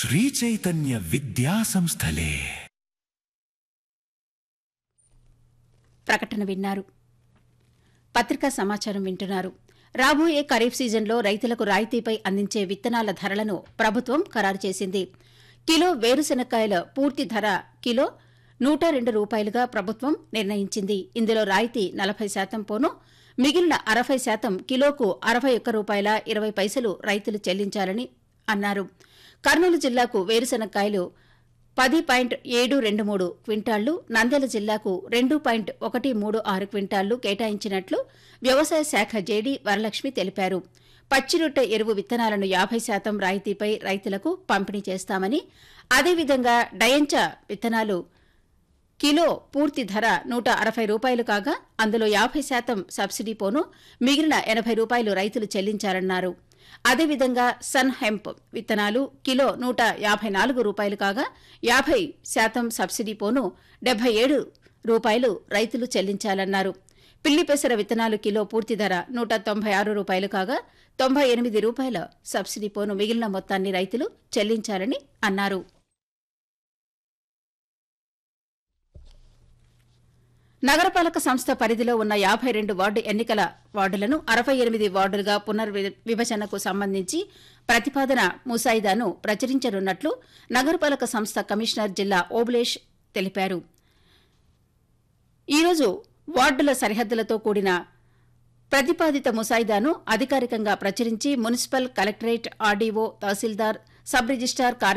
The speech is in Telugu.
శ్రీచైతన్య విద్యా సంస్థలే ప్రకటన విన్నారు పత్రికా సమాచారం వింటున్నారు రాబోయే ఖరీఫ్ సీజన్లో రైతులకు రాయితీపై అందించే విత్తనాల ధరలను ప్రభుత్వం ఖరారు చేసింది కిలో వేరుశెనక్కాయల పూర్తి ధర కిలో నూట రెండు రూపాయలుగా ప్రభుత్వం నిర్ణయించింది ఇందులో రాయితీ నలభై శాతం పోను మిగిలిన అరవై శాతం కిలోకు అరవై ఒక్క రూపాయల ఇరవై పైసలు రైతులు చెల్లించాలని అన్నారు కర్నూలు జిల్లాకు వేరుశెనక్కాయలు పది పాయింట్ ఏడు రెండు మూడు క్వింటాళ్లు నంద్యాల జిల్లాకు రెండు పాయింట్ ఒకటి మూడు ఆరు క్వింటాళ్లు కేటాయించినట్లు వ్యవసాయ శాఖ జేడీ వరలక్ష్మి తెలిపారు పచ్చిరొట్టె ఎరువు విత్తనాలను యాభై శాతం రాయితీపై రైతులకు పంపిణీ చేస్తామని అదేవిధంగా డయంచా విత్తనాలు కిలో పూర్తి ధర నూట అరవై రూపాయలు కాగా అందులో యాభై శాతం సబ్సిడీ పోను మిగిలిన ఎనభై రూపాయలు రైతులు చెల్లించారన్నారు అదేవిధంగా సన్ హెంప్ విత్తనాలు కిలో నూట యాభై నాలుగు రూపాయలు కాగా యాభై శాతం సబ్సిడీ పోను డెబ్బై ఏడు రూపాయలు రైతులు చెల్లించాలన్నారు పిల్లి పెసర విత్తనాలు కిలో పూర్తి ధర నూట తొంభై ఆరు రూపాయలు కాగా తొంభై ఎనిమిది రూపాయల సబ్సిడీ పోను మిగిలిన మొత్తాన్ని రైతులు చెల్లించాలని అన్నారు నగరపాలక సంస్థ పరిధిలో ఉన్న యాభై రెండు వార్డు ఎన్నికల వార్డులను అరవై ఎనిమిది వార్డులుగా పునర్విభజనకు సంబంధించి ప్రతిపాదన ముసాయిదాను ప్రచురించనున్నట్లు నగరపాలక సంస్థ కమిషనర్ జిల్లా ఓబులేష్ తెలిపారు ఈరోజు వార్డుల సరిహద్దులతో కూడిన ప్రతిపాదిత ముసాయిదాను అధికారికంగా ప్రచురించి municipal collectorate RDO tahsildar sub registrar కార్య